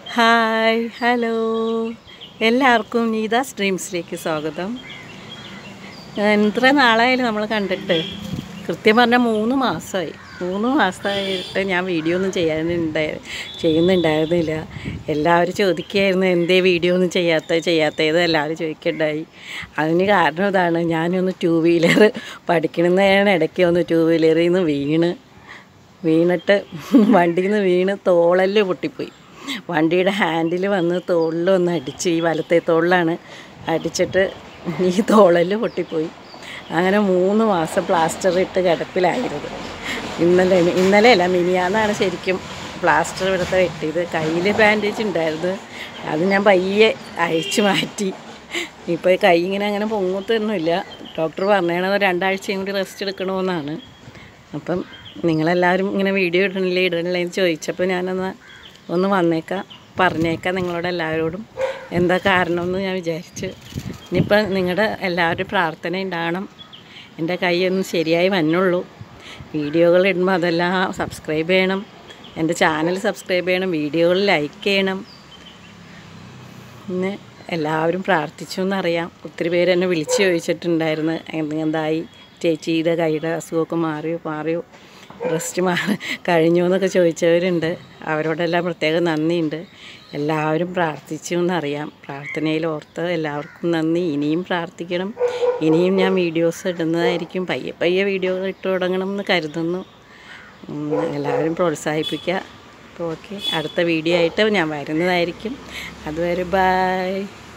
hi hello എല്ലാവർക്കും നീത സ്ട്രീംസിലേക്ക് സ്വാഗതം എത്ര നാളായാലും നമ്മൾ കണ്ടിട്ട് കൃത്യം പറഞ്ഞാൽ മൂന്ന് മാസമായി മൂന്ന് മാസമായിട്ട് ഞാൻ വീഡിയോ ഒന്നും ചെയ്യാനുണ്ടായി ചെയ്യുന്നുണ്ടായിരുന്നില്ല എല്ലാവരും ചോദിക്കുകയായിരുന്നു എന്തേ വീഡിയോ ഒന്നും ചെയ്യാത്ത ചെയ്യാത്തത് എല്ലാവരും ചോദിക്കണ്ടായി അതിന് കാരണം ഇതാണ് ഞാനൊന്ന് ടൂ വീലർ പഠിക്കണമെന്നാണ് ഇടയ്ക്ക് ഒന്ന് ടൂ വീലറിൽ നിന്ന് വീണ് വീണിട്ട് വണ്ടിയിൽ നിന്ന് വീണ് തോളല് പൊട്ടിപ്പോയി വണ്ടിയുടെ ഹാൻഡിൽ വന്ന് തോളിൽ ഒന്ന് അടിച്ച് ഈ വലത്തെ തോളിലാണ് അടിച്ചിട്ട് ഈ തോളല് പൊട്ടിപ്പോയി അങ്ങനെ മൂന്ന് മാസം പ്ലാസ്റ്റർ ഇട്ട് കിടപ്പിലായിരുന്നു ഇന്നലെ ഇന്നലെ അല്ല മിനിയാന്നാണ് ശരിക്കും പ്ലാസ്റ്റർ ഇവിടുത്തെ വെട്ടിയത് കയ്യിൽ ബാൻഡേജ് ഉണ്ടായിരുന്നു അത് ഞാൻ പയ്യെ അയച്ചു മാറ്റി ഇപ്പോൾ കൈ ഇങ്ങനെ അങ്ങനെ പൊങ്ങത്തൊന്നുമില്ല ഡോക്ടർ പറഞ്ഞത് രണ്ടാഴ്ചയും കൂടി റെസ്റ്റ് എടുക്കണമെന്നാണ് അപ്പം നിങ്ങളെല്ലാവരും ഇങ്ങനെ വീഡിയോ ഇടണില്ലേ ഇടണില്ലേ എന്ന് ചോദിച്ചപ്പോൾ ഞാനൊന്ന് ഒന്ന് വന്നേക്കാം പറഞ്ഞേക്കാം നിങ്ങളോട് എല്ലാവരോടും എന്താ കാരണമെന്ന് ഞാൻ വിചാരിച്ചു ഇനിയിപ്പോൾ നിങ്ങളുടെ എല്ലാവരുടെയും പ്രാർത്ഥന ഉണ്ടാകണം എൻ്റെ കൈ ഒന്ന് ശരിയായി വന്നുള്ളൂ വീഡിയോകൾ ഇടുമ്പോൾ അതെല്ലാം സബ്സ്ക്രൈബ് ചെയ്യണം എൻ്റെ ചാനൽ സബ്സ്ക്രൈബ് ചെയ്യണം വീഡിയോകൾ ലൈക്ക് ചെയ്യണം പിന്നെ എല്ലാവരും പ്രാർത്ഥിച്ചു എന്നറിയാം ഒത്തിരി പേര് എന്നെ വിളിച്ച് ചോദിച്ചിട്ടുണ്ടായിരുന്നു എന്ത് എന്തായി ചേച്ചിയുടെ കൈയുടെ അസുഖമൊക്കെ മാറിയോ മാറിയോ റെസ്റ്റ് മാറി കഴിഞ്ഞു എന്നൊക്കെ ചോദിച്ചവരുണ്ട് അവരോടെല്ലാം പ്രത്യേകം നന്ദിയുണ്ട് എല്ലാവരും പ്രാർത്ഥിച്ചു എന്നറിയാം പ്രാർത്ഥനയിൽ ഓർത്ത് എല്ലാവർക്കും നന്ദി ഇനിയും പ്രാർത്ഥിക്കണം ഇനിയും ഞാൻ വീഡിയോസ് ഇടുന്നതായിരിക്കും പയ്യെ പയ്യെ വീഡിയോകൾ ഇട്ട് തുടങ്ങണം എന്ന് കരുതുന്നു ഉം, എല്ലാവരും പ്രോത്സാഹിപ്പിക്കുക അപ്പോൾ ഓക്കെ അടുത്ത വീഡിയോ ആയിട്ട് ഞാൻ വരുന്നതായിരിക്കും അതുവരെ ബായ്